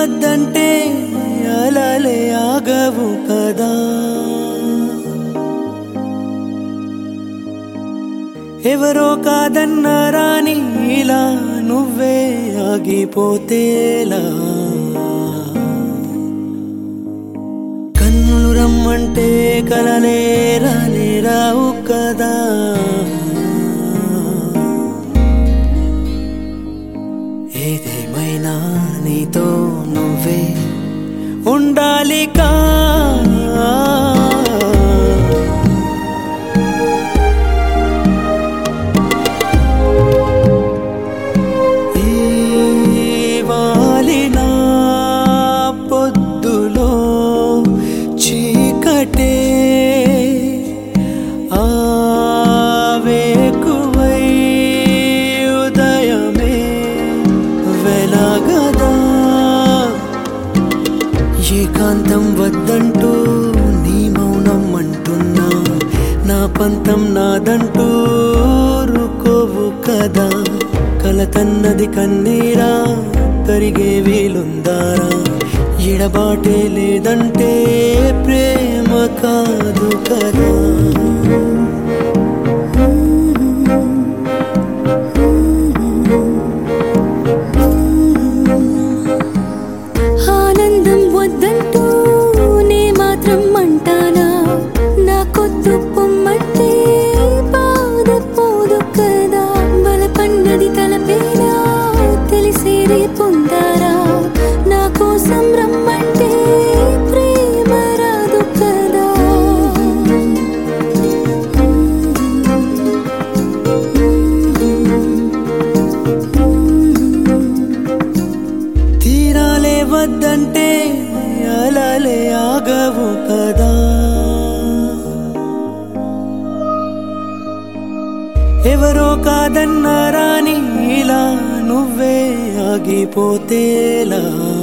వద్దంటే అలలే ఆగవు కదా ఎవరో కాదన్నారాని ఇలా నువ్వే ఆగిపోతేలా కన్నులు రమ్మంటే కలలే రానే రావు కదా ఏదేమైనా నీతో నువ్వే ఉండాలికా ఈ వాలిన పొద్దులో చీకటే ఆవేకువై ఉదయమే వెలగదా ఏకాంతం వద్దంటూ నీ మౌనం అంటున్నా నా పంతం నాదంటూ రుకోవు కదా కలతన్నది కన్నీరా కరిగే వీలుందారా ఎడబాటే లేదంటే ప్రేమ కాదు కదా ఆనందం వద్దంటూ నే మాత్రం అంటానా నా కొద్దు పొమ్మంటే బాధ పోదు కదా బలపన్నది తలపేనా తెలిసేది పొందారా నా కోసం రమ్మంటే ప్రేమ రాదు కదా తీరాలే వద్దంటే అలలే ఆగవు కదా ఎవరో కాదన్నారాని ఇలా నువ్వే ఆగిపోతేలా